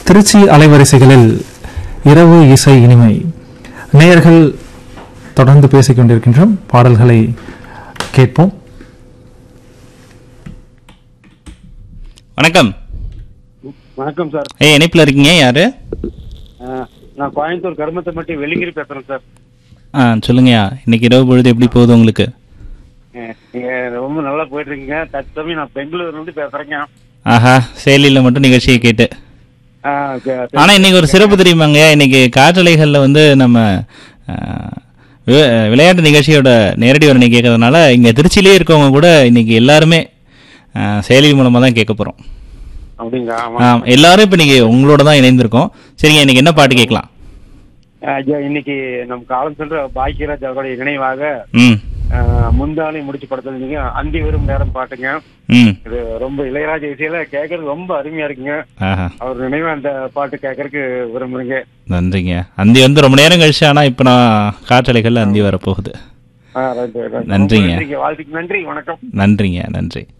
திருச்சி அலைவரிசைகளில் இரவு இசை இனிமை நேயர்கள் தொடர்ந்து பேசிக் கொண்டிருக்கின்றோம் பாடல்களை கேட்போம் வணக்கம் வணக்கம் சார் ஏய் இணைப்பில் இருக்கீங்க யாரு அஹ், நான் கோயம்புத்தூர் கருமத்தம்பட்டி வெள்ளிங்கிரி பேசுறேன் சார் ஆ சொல்லுங்கய்யா இன்னைக்கு இரவு பொழுது எப்படி போகுது உங்களுக்கு அஹ், நீங்க ரொம்ப நல்லா போயிட்டு இருக்கீங்க தற்சமயம் நான் பெங்களூர்ல இருந்து பேசுறேங்க ஆஹா செயலியில் மட்டும் நிகழ்ச்சியை கேட்டு அஹ், க- ஆனால் இன்னைக்கு ஒரு சிறப்பு தெரியுமாங்க இன்னைக்கு காற்றலைகளில் வந்து நம்ம ஆ, வி- விளையாட்டு நிகழ்ச்சியோட நேரடி வரணை கேட்கறதுனால இங்கே திருச்சியிலே இருக்கவங்க கூட இன்னைக்கு எல்லாருமே ஆ, செயலி மூலமாக தான் கேட்க போகிறோம் அப்படிங்களா ஆமா எல்லாரும் இப்போ இன்னைக்கு உங்களோட தான் இணைந்திருக்கோம் சரிங்க இன்னைக்கு என்ன பாட்டு கேட்கலாம் அஹ், ஐயா, இன்னைக்கு நம்ம காலம் சென்ற பாக்கியராஜ் அவருடைய நினைவாக ம் அஹ், முந்தானை முடிச்சு படத்துல நீங்க அந்தி வரும் நேரம் பாட்டுங்க ம் இது ரொம்ப இளையராஜா இசையில கேட்கறது ரொம்ப அருமையா இருக்குங்க ஆஹா அவர் நினைவா அந்த பாட்டு கேட்கறதுக்கு விரும்புறீங்க நன்றிங்க அந்தி வந்து ரொம்ப நேரம் கழிச்சு ஆனால் இப்போ நான் காற்றலைகளில் அந்தி வரப்போகுது ஆ, ரைட், ரைட், ரைட். ரொம்ப நன்றிங்க. நன்றிங்க வாழ்த்துக்கு நன்றி வணக்கம் நன்றிங்க நன்றி